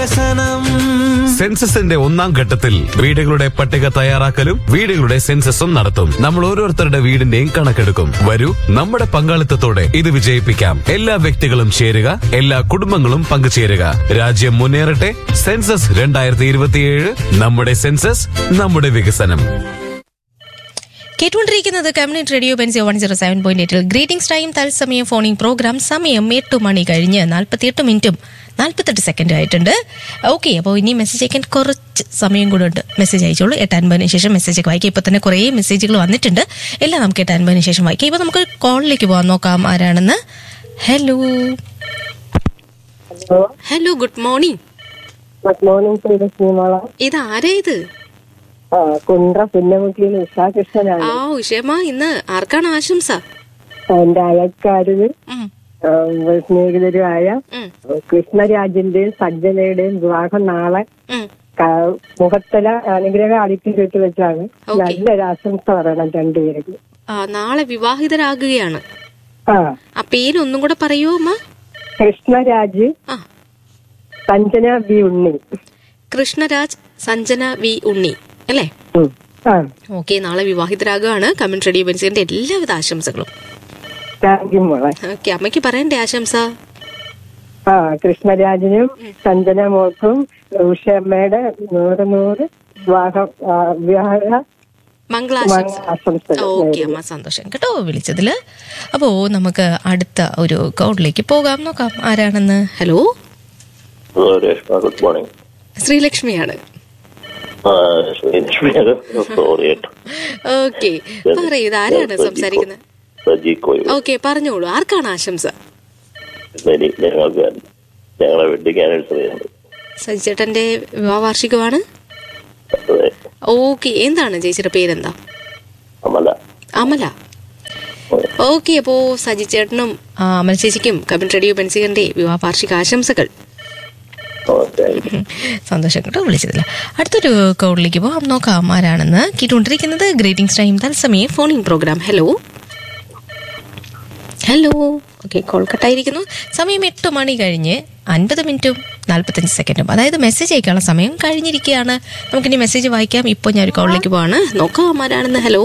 വികസനം സെൻസസിന്റെ ഒന്നാം ഘട്ടത്തിൽ വീടുകളുടെ പട്ടിക തയ്യാറാക്കലും വീടുകളുടെ സെൻസസും നടത്തും നമ്മൾ ഓരോരുത്തരുടെ വീടിന്റെയും കണക്കെടുക്കും വരൂ നമ്മുടെ പങ്കാളിത്തത്തോടെ ഇത് വിജയിപ്പിക്കാം എല്ലാ വ്യക്തികളും ചേരുക എല്ലാ കുടുംബങ്ങളും പങ്കുചേരുക രാജ്യം മുന്നേറട്ടെ സെൻസസ് രണ്ടായിരത്തി ഇരുപത്തിയേഴ് നമ്മുടെ സെൻസസ് നമ്മുടെ വികസനം കേട്ടുകൊണ്ടിരിക്കുന്നത് കമ്മ്യൂണിറ്റി റേഡിയോ പെൻസിയോ വൺ സീറോ സെവൻ പോയിന്റ് എയ്റ്റിൽ ഗ്രീറ്റിംഗ്സ് ടൈം തത്സമയം ഫോണിംഗ് പ്രോഗ്രാം സമയം എട്ട് മണി കഴിഞ്ഞ് നാൽപ്പത്തിയെട്ട് മിനിറ്റും നാൽപ്പത്തെട്ട് സെക്കൻഡ് ആയിട്ടുണ്ട് ഓക്കെ അപ്പോൾ ഇനി മെസ്സേജ് അയക്കാൻ കുറച്ച് സമയം കൂടെ ഉണ്ട് മെസ്സേജ് അയച്ചോളൂ എട്ട് അൻപതിന് ശേഷം മെസ്സേജ് ഒക്കെ വായിക്കാം ഇപ്പോൾ തന്നെ കുറേ മെസ്സേജുകൾ വന്നിട്ടുണ്ട് എല്ലാം നമുക്ക് എട്ട് അൻപതിന് ശേഷം വായിക്കാം ഇപ്പോൾ നമുക്ക് കോളിലേക്ക് പോകാൻ നോക്കാം ആരാണെന്ന് hello hello hello good morning good morning ശ്രീലക്ഷ്മിമോള ഇത് ആരാ ഇത് ആ കുണ്ട്ര പുന്നമുട്ടിയിൽ ഉഷാകൃഷ്ണനാണ് ആ ഉഷേമ ഇന്ന് ആർക്കാണ് ആശംസ എന്റെ അയൽക്കാരിൽ ഉം, സ്നേഹിതരുമായ ഉം, കൃഷ്ണരാജിന്റെയും സജ്ജനയുടെയും വിവാഹം നാളെ ഉം. ക- മുഖത്തല അനുഗ്രഹ അടിപ്പിച്ചിട്ട് വെച്ചാണ് Okay. നല്ലൊരു ആശംസ പറയണം രണ്ടുപേർക്ക് ആ, നാളെ വിവാഹിതരാകുകയാണ് ആ ആ പേര് ഒന്നും കൂടെ പറയൂ അമ്മ കൃഷ്ണരാജ് ആ സഞ്ജന ബി ഉണ്ണി കൃഷ്ണരാജ് സഞ്ജന വി ഉണ്ണി അല്ലേ ഉം. ആ ഓക്കെ നാളെ വിവാഹിതരാകുകയാണ് കമന്റ് റേഡിയോ ബെൻസിന്റെ എല്ലാവിധ ആശംസകളും താങ്ക് യു മോളെ ഓക്കെ അമ്മയ്ക്ക് പറയണ്ടേ ആശംസ ആ കൃഷ്ണരാജിനും സഞ്ജന മോൾക്കും ഉഷമ്മയുടെ നൂറ് നൂറ് വിവാഹം ആ, വിവാഹ മംഗളാശംസ ആശംസകൾ ഓക്കെ അമ്മ സന്തോഷം കേട്ടോ വിളിച്ചതില് അപ്പോ നമുക്ക് അടുത്ത ഒരു കോഡിലേക്ക് പോകാം നോക്കാം ആരാണെന്ന് hello hello Reshma good morning ശ്രീലക്ഷ്മിയാണ് ആ രേഷ്മയാണ് സോറി കേട്ടോ ഓക്കെ പറയൂ ഇത് ആരാണ് സംസാരിക്കുന്നത് സജി കോയി ഓക്കെ പറഞ്ഞോളൂ ആർക്കാണ് ആശംസ ഇന്നലെ ഞങ്ങൾക്ക് ഞങ്ങളെ വെഡിങ് ആനിവേഴ്സറി ആണ് സജിചേട്ടന്റെ വിവാഹ വാർഷികമാണ് അതെ ഓക്കെ എന്താണ് ചേച്ചിയുടെ പേരെന്താ അമല അമല ഓക്കെ അപ്പോ സജി ചേട്ടനും ആ, അമല ചേച്ചിക്കും കബിൻ റേഡിയോ ബെൻസികന്റെ വിവാഹ വാർഷിക ആശംസകൾ ഓക്കെ ഉം. സന്തോഷം കേട്ടോ വിളിച്ചതില്ല അടുത്തൊരു കോളിലേക്ക് പോകാം നോക്കാം ആരാണെന്ന് കേട്ടുകൊണ്ടിരിക്കുന്നത് ഗ്രേറ്റിംഗ്സ് ടൈം തത്സമയം phoning programme hello hello okay call കട്ടായിരിക്കുന്നു സമയം എട്ട് മണി കഴിഞ്ഞ് അൻപത് മിനിറ്റും നാൽപ്പത്തഞ്ച് സെക്കൻഡും അതായത് മെസ്സേജ് അയക്കാനുള്ള സമയം കഴിഞ്ഞിരിക്കുകയാണ് നമുക്കിനി മെസ്സേജ് വായിക്കാം ഇപ്പോൾ ഞാൻ ഒരു കോളിലേക്ക് പോവാണ് നോക്കാം ആരാണെന്ന് ഹലോ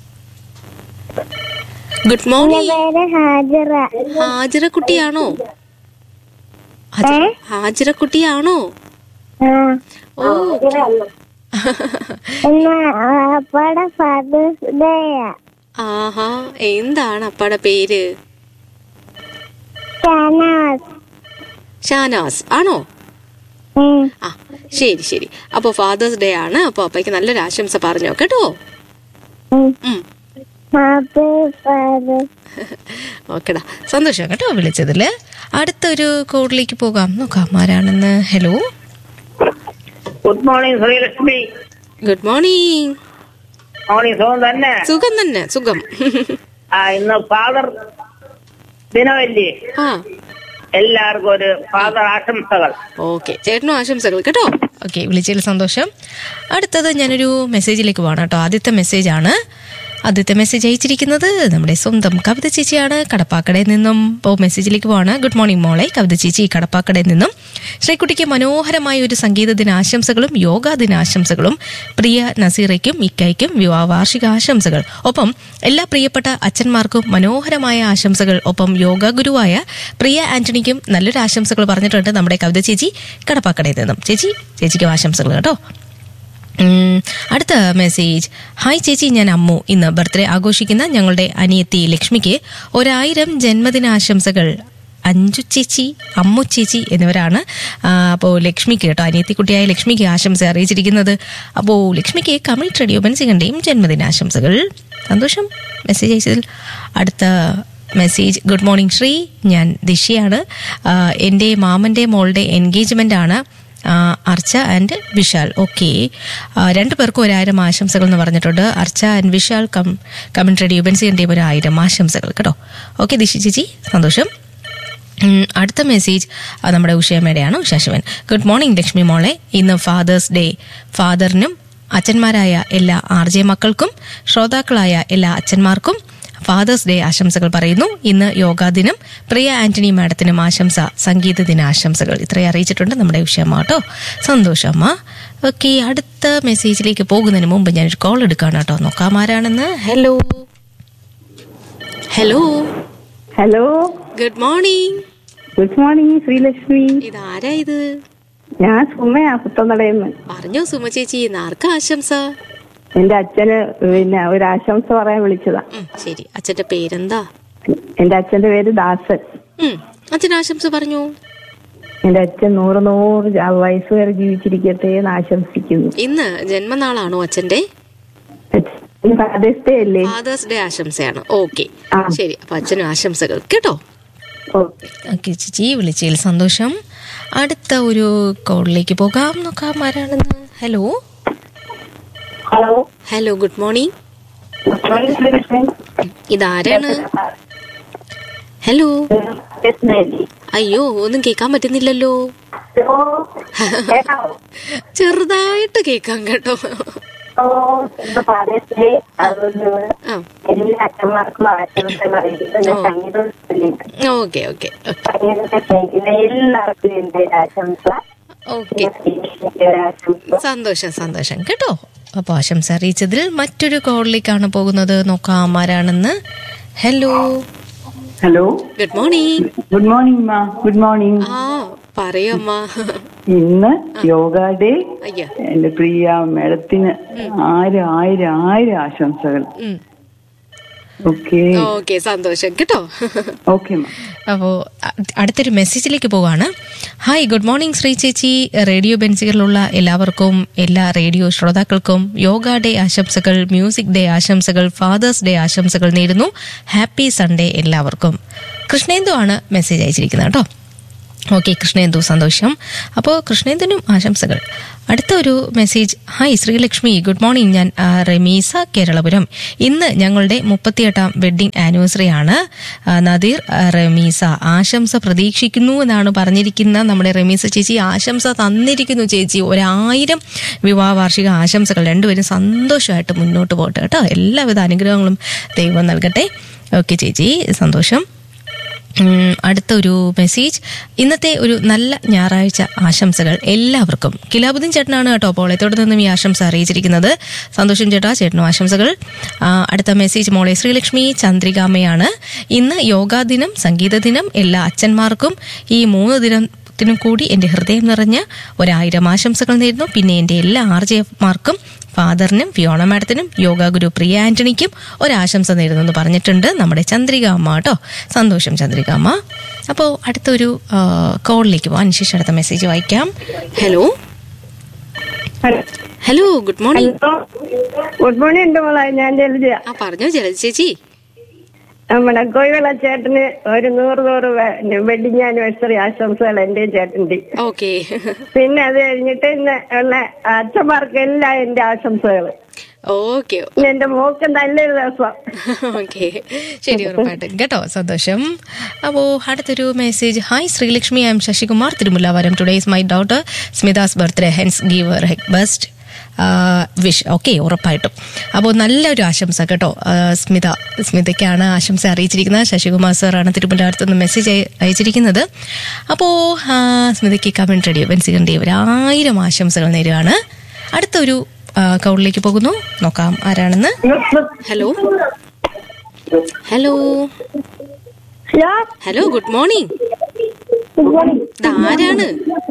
ഗുഡ് മോർണിംഗ് പേര് ഹാജറ ഹാജിറ കുട്ടിയാണോ ഹാജ- ഹാജിറ കുട്ടിയാണോ ആ ഓ എന്നാ അപ്പടെ ഫാദേഴ്സ് ഡേയാ ആഹാ എന്താണ് അപ്പയുടെ പേര് ഷനാസ് ഷാനാസ് ആണോ ഉം. ആ ശരി ശരി അപ്പൊ ഫാദേഴ്സ് ഡേ ആണ് അപ്പൊ അപ്പയ്ക്ക് നല്ലൊരു ആശംസ പറഞ്ഞോ കേട്ടോ ഉം. ഉം. ഹാപ്പി ഫാദേഴ്സ് ഓക്കെടാ സന്തോഷം കേട്ടോ വിളിച്ചതില് അടുത്തൊരു കോഡിലേക്ക് പോകാം നോക്കാം ആരാണെന്ന് hello good morning Sreelakshmi good morning morning സുഖം തന്നെ സുഖം തന്നെ സുഖം ആ ഇന്ന് ഫാദർ ദിനമല്ലേ ആ എല്ലാവർക്കും ഒരു ഫാദർ ആശംസകൾ ഓക്കെ ചേട്ടനും ആശംസകൾ കേട്ടോ ഓക്കെ വിളിച്ചതിൽ സന്തോഷം അടുത്തത് ഞാനൊരു മെസ്സേജിലേക്ക് പോകണം കേട്ടോ ആദ്യത്തെ മെസ്സേജാണ് ആദ്യത്തെ മെസ്സേജ് അയച്ചിരിക്കുന്നത് നമ്മുടെ സ്വന്തം കവിത ചേച്ചിയാണ് കടപ്പാക്കടയിൽ നിന്നും ഇപ്പോൾ മെസ്സേജിലേക്ക് പോവാണ് ഗുഡ് മോർണിംഗ് മോളെ കവിത ചേച്ചി കടപ്പാക്കടയിൽ നിന്നും ശ്രീകുട്ടിക്ക് മനോഹരമായ ഒരു സംഗീത ദിനാശംസകളും യോഗാ ദിനാശംസകളും പ്രിയ നസീറയ്ക്കും ഇക്കയ്ക്കും വിവാഹ വാർഷിക ആശംസകൾ ഒപ്പം എല്ലാ പ്രിയപ്പെട്ട അച്ഛന്മാർക്കും മനോഹരമായ ആശംസകൾ ഒപ്പം യോഗ ഗുരുവായ പ്രിയ ആന്റണിക്കും നല്ലൊരു ആശംസകൾ പറഞ്ഞിട്ടുണ്ട് നമ്മുടെ കവിത ചേച്ചി കടപ്പാക്കടയിൽ നിന്നും ചേച്ചി ചേച്ചിക്കും ആശംസകൾ കേട്ടോ ഉം, അടുത്ത മെസ്സേജ് ഹായ് ചേച്ചി ഞാൻ അമ്മു ഇന്ന് ബർത്ത്ഡേ ആഘോഷിക്കുന്ന ഞങ്ങളുടെ അനിയത്തി ലക്ഷ്മിക്ക് ഒരായിരം ജന്മദിനാശംസകൾ അഞ്ചു ചേച്ചി അമ്മു ചേച്ചി എന്നിവരാണ് അപ്പോൾ ലക്ഷ്മിക്ക് കേട്ടോ അനിയത്തിക്കുട്ടിയായ ലക്ഷ്മിക്ക് ആശംസ അറിയിച്ചിരിക്കുന്നത് അപ്പോൾ ലക്ഷ്മിക്ക് കമിൾ റേഡിയോ ബൻസികന്റെയും ജന്മദിനാശംസകൾ സന്തോഷം മെസ്സേജ് അയച്ചതിൽ അടുത്ത മെസ്സേജ് ഗുഡ് മോർണിംഗ് ശ്രീ ഞാൻ ദിശയാണ് ആ, എൻ്റെ മാമൻ്റെ മോളുടെ എൻഗേജ്മെൻ്റ് ആണ് ആ, അർച്ച ആൻഡ് വിശാൽ ഓക്കെ രണ്ടു പേർക്കും ഒരായിരം ആശംസകൾ എന്ന് പറഞ്ഞിട്ടുണ്ട് അർച്ച ആൻഡ് വിശാൽ കം കമന്റ് റേഡിയോ ബെൻസിൻ്റെയും ഒരു ആയിരം ആശംസകൾ കേട്ടോ ഓക്കെ ദിശി ചേച്ചി സന്തോഷം ഉം, അടുത്ത മെസ്സേജ് ആ, നമ്മുടെ ഉഷയമ്മയുടെയാണ് ഉഷാശിവൻ ഗുഡ് മോർണിംഗ് ലക്ഷ്മി മോളെ ഇന്ന് ഫാദേഴ്സ് ഡേ ഫാദറിനും അച്ഛന്മാരായ എല്ലാ ആർ ജെ മക്കൾക്കും ശ്രോതാക്കളായ എല്ലാ അച്ഛന്മാർക്കും ഫാദേഴ്സ് ഡേ ആശംസകൾ പറയുന്നു ഇന്ന് യോഗാ ദിനം പ്രിയ ആന്റണി മാഡത്തിനും ആശംസ സംഗീത ദിന ആശംസകൾ ഇത്രയും അറിയിച്ചിട്ടുണ്ട് നമ്മുടെ വിഷയമ്മ കേട്ടോ സന്തോഷമ്മ ഓക്കെ അടുത്ത മെസ്സേജിലേക്ക് പോകുന്നതിന് മുമ്പ് ഞാനൊരു കോൾ എടുക്കാണ് കേട്ടോ നോക്കാം ആരാണെന്ന് hello hello hello good morning good morning Sreelakshmi ഇതാരാ ഇത് ഞാൻ സുമയാ പുത്തനടയെന്ന് പറഞ്ഞോ സുമ ചേച്ചി ഇന്ന് ആർക്കാ ആശംസ എന്റെ അച്ഛന് പിന്നെ ഒരു ആശംസ പറയാൻ വിളിച്ചതാ ഉം, ശരി അച്ഛന്റെ പേരെന്താ എന്റെ അച്ഛന്റെ പേര് ദാസൻ ഉം, അച്ഛൻ ആശംസ പറഞ്ഞു എന്റെ അച്ഛൻ നൂറ് നൂറ് ജാ- വയസ്സ് വരെ ജീവിച്ചിരിക്കട്ടെ എന്ന് ആശംസിക്കുന്നു ഇന്ന് ജന്മനാളാണോ അച്ഛന്റെ ഫാദേഴ്സ് ഡേ അല്ലേ ഫാദേഴ്സ് ഡേ ആശംസയാണ് ഓക്കെ ആ. ശരി അപ്പൊ അച്ഛനും ആശംസകൾ കേട്ടോ ഓക്കെ ഓക്കെ ചേച്ചി വിളിച്ചതിൽ സന്തോഷം അടുത്ത ഒരു കോളിലേക്ക് പോകാം നോക്കാം ആരാണെന്ന് hello hello hello good morning good morning Sreelakshmi ഇതാരാണ് ഹലോ അയ്യോ ഒന്നും കേൾക്കാൻ പറ്റുന്നില്ലല്ലോ ചെറുതായിട്ട് കേൾക്കാം കേട്ടോ ഫാദേഴ്സ് ഡേ അതുകൊണ്ട് ആ എല്ലാ അച്ഛന്മാർക്കും ആശംസകൾ അറിയിക്കുന്നു ഓ. സംഗീതം ഓക്കെ ഓക്കെ സംഗീതത്തെ സ്നേഹിക്കുന്ന എല്ലാവർക്കും എന്റെ ഒരു ആശംസ ഓക്കെ എന്റെ ഒരു ആശംസ സന്തോഷം സന്തോഷം കേട്ടോ അപ്പൊ ആശംസ അറിയിച്ചതിൽ മറ്റൊരു കോളിലേക്കാണ് പോകുന്നത് നോക്കാം ആരാണെന്ന് hello hello good morning good morning മാ ഗുഡ് മോർണിംഗ് ആ പറയൂ അമ്മ ഇന്ന് യോഗ ഡേ അയ്യോ എന്റെ പ്രിയ മേഡത്തിന് ആയിരം ആയിരം ആയിരം ആശംസകൾ ഉം. ഓക്കെ ഓക്കെ സന്തോഷം കേട്ടോ ഓക്കെ മാ അപ്പോൾ അടുത്തൊരു മെസ്സേജിലേക്ക് പോവാണ് ഹായ് ഗുഡ് മോർണിംഗ് ശ്രീ ചേച്ചി റേഡിയോ ബെൻസികളിലുള്ള എല്ലാവർക്കും എല്ലാ റേഡിയോ ശ്രോതാക്കൾക്കും യോഗ ഡേ ആശംസകൾ മ്യൂസിക് ഡേ ആശംസകൾ ഫാദേഴ്സ് ഡേ ആശംസകൾ നേരുന്നു ഹാപ്പി സൺഡേ എല്ലാവർക്കും കൃഷ്ണേന്ദു ആണ് മെസ്സേജ് അയച്ചിരിക്കുന്നത് കേട്ടോ ഓക്കെ കൃഷ്ണേന്ദു സന്തോഷം അപ്പോൾ കൃഷ്ണേന്ദുവിനും ആശംസകൾ അടുത്ത ഒരു message hi Sreelakshmi good morning ഞാൻ ആ, റമീസ കേരളപുരം ഇന്ന് ഞങ്ങളുടെ മുപ്പത്തിയെട്ടാം വെഡ്ഡിംഗ് ആനിവേഴ്സറി ആണ് ആ, നദീർ ആ, റമീസ ആശംസ പ്രതീക്ഷിക്കുന്നു എന്നാണ് പറഞ്ഞിരിക്കുന്ന നമ്മുടെ റമീസ ചേച്ചി ആശംസ തന്നിരിക്കുന്നു ചേച്ചി ഒരായിരം വിവാഹ വാർഷിക ആശംസകൾ രണ്ടുപേരും സന്തോഷമായിട്ട് മുന്നോട്ട് പോകട്ടെ കേട്ടോ എല്ലാവിധ അനുഗ്രഹങ്ങളും ദൈവം നൽകട്ടെ ഓക്കെ ചേച്ചി സന്തോഷം ഉം, അടുത്തൊരു മെസ്സേജ് ഇന്നത്തെ ഒരു നല്ല ഞായറാഴ്ച ആശംസകൾ എല്ലാവർക്കും കിലാബുദ്ദീൻ ചേട്ടനാണ് കേട്ടോ പോളയത്തോട് നിന്നും ഈ ആശംസ അറിയിച്ചിരിക്കുന്നത് സന്തോഷം ചേട്ടാ ചേട്ടനും ആശംസകൾ ആ, അടുത്ത മെസ്സേജ് മോളെ ശ്രീലക്ഷ്മി ചന്ദ്രികാമ്മയാണ് ഇന്ന് യോഗാ ദിനം സംഗീത ദിനം എല്ലാ അച്ഛന്മാർക്കും ഈ മൂന്ന് ദിനത്തിനും കൂടി എൻ്റെ ഹൃദയം നിറഞ്ഞ ഒരായിരം ആശംസകൾ നേരുന്നു പിന്നെ എൻ്റെ എല്ലാ ആർജയമാർക്കും ഫാദറിനും ഫിയോണ മാഡത്തിനും യോഗ ഗുരു പ്രിയ ആന്റണിക്കും ഒരാശംസ നേരുന്നു എന്ന് പറഞ്ഞിട്ടുണ്ട് നമ്മുടെ ചന്ദ്രിക അമ്മ കേട്ടോ സന്തോഷം ചന്ദ്രിക അമ്മ അപ്പോൾ അടുത്തൊരു ആ, കോളിലേക്ക് പോകാൻ ശേഷം അടുത്ത മെസ്സേജ് വായിക്കാം hello hello good morning good morning ഉണ്ട് മോളെ ഞാൻ ജലജ ആ പറഞ്ഞോ ജലജ ചേച്ചി നമ്മുടെ കോയിവള ചേട്ടന് ഒരു നൂറ് നൂറ് വെഡിങ് ആനിവേഴ്സറി ആശംസകൾ എന്റെ ചേട്ടന്റെ ഓക്കെ പിന്നെ അത് കഴിഞ്ഞിട്ട് ഇന്ന് ഉള്ള അച്ഛന്മാർക്ക് എല്ലാം എന്റെ ആശംസകൾ ഓക്കെ ഇന്ന് എന്റെ മോക്ക് നല്ലൊരു ദിവസം ഓക്കെ ശരി ഉറപ്പായിട്ടും കേട്ടോ സന്തോഷം അപ്പോൾ അടുത്തൊരു message hi Sreelakshmi I am Sasikumar Thirumullavaram today is my daughter Smitha's birthday hence give her her best wish okay ഉറപ്പായിട്ടും അപ്പോൾ നല്ലൊരു ആശംസ കേട്ടോ ആ, സ്മിത സ്മിതയ്ക്കാണ് ആശംസ അറിയിച്ചിരിക്കുന്നത് ശശികുമാർ സാറാണ് തിരുമുല്ലാവരത്ത് നിന്ന് മെസ്സേജ് അയ- അയച്ചിരിക്കുന്നത് അപ്പോൾ സ്മിതയ്ക്ക് കമന്റ് റേഡിയോ ബെൻസികന്റെ ഒരായിരം ആശംസകൾ നേരുകയാണ് അടുത്തൊരു ആ, കൗളിലേക്ക് പോകുന്നു നോക്കാം ആരാണെന്ന് hello hello hello good morning ആരാണ്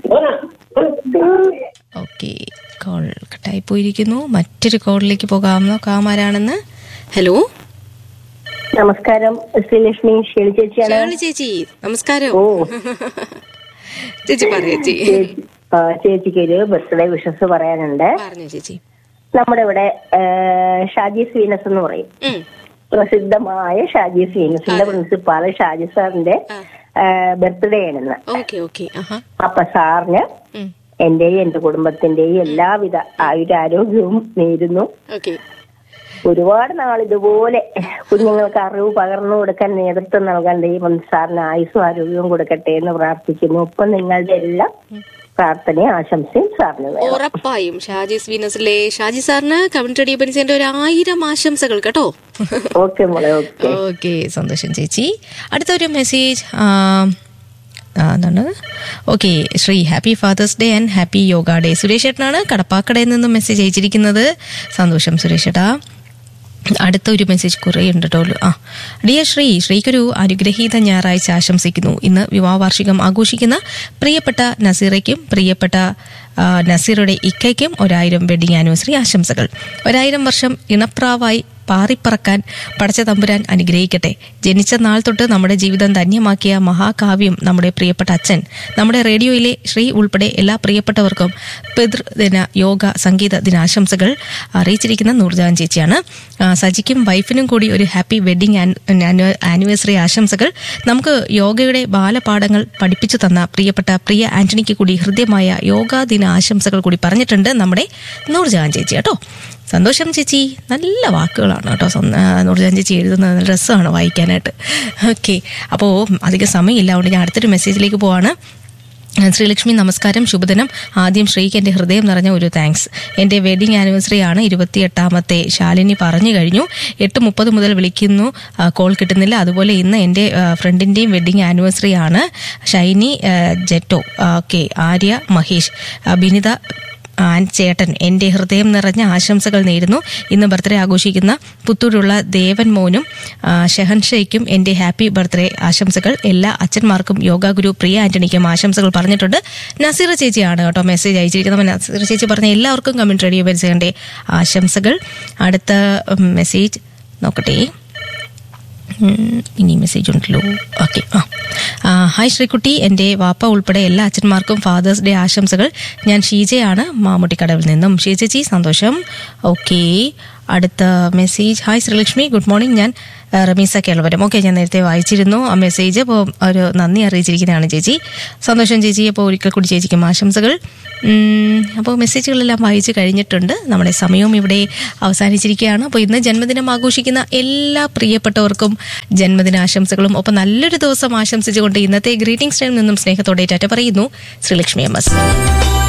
ഓക്കെ കോൾ കട്ടായി പോയിരിക്കുന്നു മറ്റൊരു കോളിലേക്ക് പോകാം നോക്കാം ആരാണെന്ന് ഹലോ നമസ്കാരം ശ്രീലക്ഷ്മി ഷീളി ചേച്ചിയാണ് ഷേർലി ചേച്ചി നമസ്കാരം ചേച്ചി പറയൂ ചേച്ചി ആ, ചേച്ചിക്ക് ഒരു ബർത്ത്ഡേ വിഷസ് പറയാനുണ്ട് പറഞ്ഞു ചേച്ചി നമ്മുടെ ഇവിടെ ആ, ഷാജി സ്വീനസ് എന്ന് പറയും ഉം. പ്രസിദ്ധമായ ഷാജി സ്വീനസിന്റെ പ്രിൻസിപ്പാള് ഷാജി സാറിന്റെ ബർത്ത്ഡേ ആണെന്ന് ഓക്കെ ഓക്കെ ആഹാ അപ്പൊ സാറിന് ഉം. എന്റെയും എന്റെ കുടുംബത്തിന്റെയും എല്ലാവിധ ആയുരാരോഗ്യവും നേരുന്നു ഓക്കെ ഒരുപാട് നാൾ ഇതുപോലെ കുഞ്ഞുങ്ങൾക്ക് അറിവ് പകർന്നു കൊടുക്കാൻ നേതൃത്വം നൽകാൻ ദൈവം സാറിന് ആയുസ്സും ആരോഗ്യവും കൊടുക്കട്ടെ എന്ന് പ്രാർത്ഥിക്കുന്നു ഒപ്പം നിങ്ങളുടെ എല്ലാം പ്രാർത്ഥനയും ആശംസയും സാറിന് വേണം ഉറപ്പായും ഷാജിസ് വീനസിലെ ഷാജി സാറിന് കമന്റ് റേഡിയോ പരിചയന്റെ ഒരു ആയിരം ആശംസകൾ കേട്ടോ ഓക്കെ മോളെ ഓക്കെ ഓക്കെ സന്തോഷം ചേച്ചി അടുത്തൊരു മെസ്സേജ് എന്താണ് okay Sree happy father's day and happy yoga day Suresh ഏട്ടനാണ് കടപ്പാക്കടയിൽ നിന്നും മെസ്സേജ് അയച്ചിരിക്കുന്നത് സന്തോഷം സുരേഷ് ഏട്ടാ അടുത്ത ഒരു മെസ്സേജ് കുറേ ഉണ്ട് കേട്ടോ ആ ഡിയർ ശ്രീ ശ്രീക്കൊരു അനുഗ്രഹീത ഞായറാഴ്ച ആശംസിക്കുന്നു ഇന്ന് വിവാഹ വാർഷികം ആഘോഷിക്കുന്ന പ്രിയപ്പെട്ട നസീറയ്ക്കും പ്രിയപ്പെട്ട ആ, നസീറുടെ ഇക്കയ്ക്കും ഒരായിരം വെഡിങ് ആനിവേഴ്സറി ആശംസകൾ ഒരായിരം വർഷം ഇണപ്രാവായി പാറിപ്പറക്കാൻ പടച്ച തമ്പുരാൻ അനുഗ്രഹിക്കട്ടെ ജനിച്ച നാൾ തൊട്ട് നമ്മുടെ ജീവിതം ധന്യമാക്കിയ മഹാകാവ്യം നമ്മുടെ പ്രിയപ്പെട്ട അച്ഛൻ നമ്മുടെ റേഡിയോയിലെ ശ്രീ ഉൾപ്പെടെ എല്ലാ പ്രിയപ്പെട്ടവർക്കും പിതൃദിന യോഗ സംഗീത ദിനാശംസകൾ അറിയിച്ചിരിക്കുന്ന നൂർജാൻ ചേച്ചിയാണ് ആ, സജിക്കും വൈഫിനും കൂടി ഒരു ഹാപ്പി വെഡിങ് ആനിവേഴ്സറി ആശംസകൾ നമുക്ക് യോഗയുടെ ബാലപാഠങ്ങൾ പഠിപ്പിച്ചു തന്ന പ്രിയപ്പെട്ട പ്രിയ ആന്റണിക്ക് കൂടി ഹൃദ്യമായ യോഗാ ദിന ആശംസകൾ കൂടി പറഞ്ഞിട്ടുണ്ട് നമ്മുടെ നൂർജഹാൻ ചേച്ചി കേട്ടോ സന്തോഷം ചേച്ചി നല്ല വാക്കുകളാണ് കേട്ടോ സ്വന്തം- ആ, നൂർജഹാൻ ചേച്ചി എഴുതുന്നത് നല്ല രസമാണ് വായിക്കാനായിട്ട് ഓക്കെ അപ്പോൾ അധികം സമയമില്ല അതുകൊണ്ട് ഞാൻ അടുത്തൊരു മെസ്സേജിലേക്ക് പോവാണ് ശ്രീലക്ഷ്മി നമസ്കാരം ശുഭദിനം ആദ്യം ശ്രീക്ക് എൻ്റെ ഹൃദയം നിറഞ്ഞ ഒരു താങ്ക്സ് എൻ്റെ വെഡിങ് ആനിവേഴ്സറി ആണ് ഇരുപത്തിയെട്ടാമത്തെ ശാലിനി പറഞ്ഞു കഴിഞ്ഞു എട്ട് മുപ്പത് മുതൽ വിളിക്കുന്നു ആ, കോൾ കിട്ടുന്നില്ല അതുപോലെ ഇന്ന് എൻ്റെ ആ, ഫ്രണ്ടിൻ്റെയും വെഡിങ് ആനിവേഴ്സറി ആണ് ഷൈനി ആ, ജെറ്റോ ഓക്കെ ആര്യ മഹേഷ് ആ, ബിനിത ആൻ ചേട്ടൻ എൻ്റെ ഹൃദയം നിറഞ്ഞ ആശംസകൾ നേരുന്നു ഇന്ന് ബർത്ത്ഡേ ആഘോഷിക്കുന്ന പുത്തൂരുള്ള ദേവൻ മോനും ആ, ഷെഹൻ ഷെയ്ക്കും എൻ്റെ ഹാപ്പി ബർത്ത്ഡേ ആശംസകൾ എല്ലാ അച്ഛന്മാർക്കും യോഗ ഗുരു പ്രിയ ആന്റണിക്കും ആശംസകൾ പറഞ്ഞിട്ടുണ്ട് നസീറ ചേച്ചിയാണ് കേട്ടോ മെസ്സേജ് അയച്ചിരിക്കുന്നത് അപ്പോൾ നസീറ ചേച്ചി പറഞ്ഞ എല്ലാവർക്കും കമൻറ്റ് റേഡിയോ പരിചയൻ്റെ ആശംസകൾ അടുത്ത മെസ്സേജ് നോക്കട്ടെ ഉം, ഇനി മെസ്സേജ് ഉണ്ടല്ലോ ഓക്കെ ആ ആ, ഹായ് ശ്രീകുട്ടി എൻ്റെ വാപ്പ ഉൾപ്പെടെ എല്ലാ അച്ഛന്മാർക്കും ഫാദേഴ്സ് ഡേ ആശംസകൾ ഞാൻ ഷീജയാണ് മാമുട്ടിക്കടവിൽ നിന്നും ഷീജച്ചി സന്തോഷം ഓക്കെ അടുത്ത message hi Sreelakshmi good morning ഞാൻ ആ, റമീസ കേളവരം ഓക്കെ ഞാൻ നേരത്തെ വായിച്ചിരുന്നു ആ മെസ്സേജ് അപ്പോൾ ഒരു നന്ദി അറിയിച്ചിരിക്കുന്നതാണ് ചേച്ചി സന്തോഷം ചേച്ചി അപ്പോൾ ഒരിക്കൽ കൂടി ചേച്ചിക്കും ആശംസകൾ ഉം, അപ്പോൾ മെസ്സേജുകളെല്ലാം വായിച്ചു കഴിഞ്ഞിട്ടുണ്ട് നമ്മുടെ സമയവും ഇവിടെ അവസാനിച്ചിരിക്കുകയാണ് അപ്പോൾ ഇന്ന് ജന്മദിനം ആഘോഷിക്കുന്ന എല്ലാ പ്രിയപ്പെട്ടവർക്കും ജന്മദിനാശംസകളും ഒപ്പം നല്ലൊരു ദിവസം ആശംസിച്ചുകൊണ്ട് ഇന്നത്തെ ഗ്രീറ്റിംഗ്സ് ടൈം നിന്നും സ്നേഹത്തോടെ ടാറ്റ പറയുന്നു ശ്രീലക്ഷ്മി എം എസ്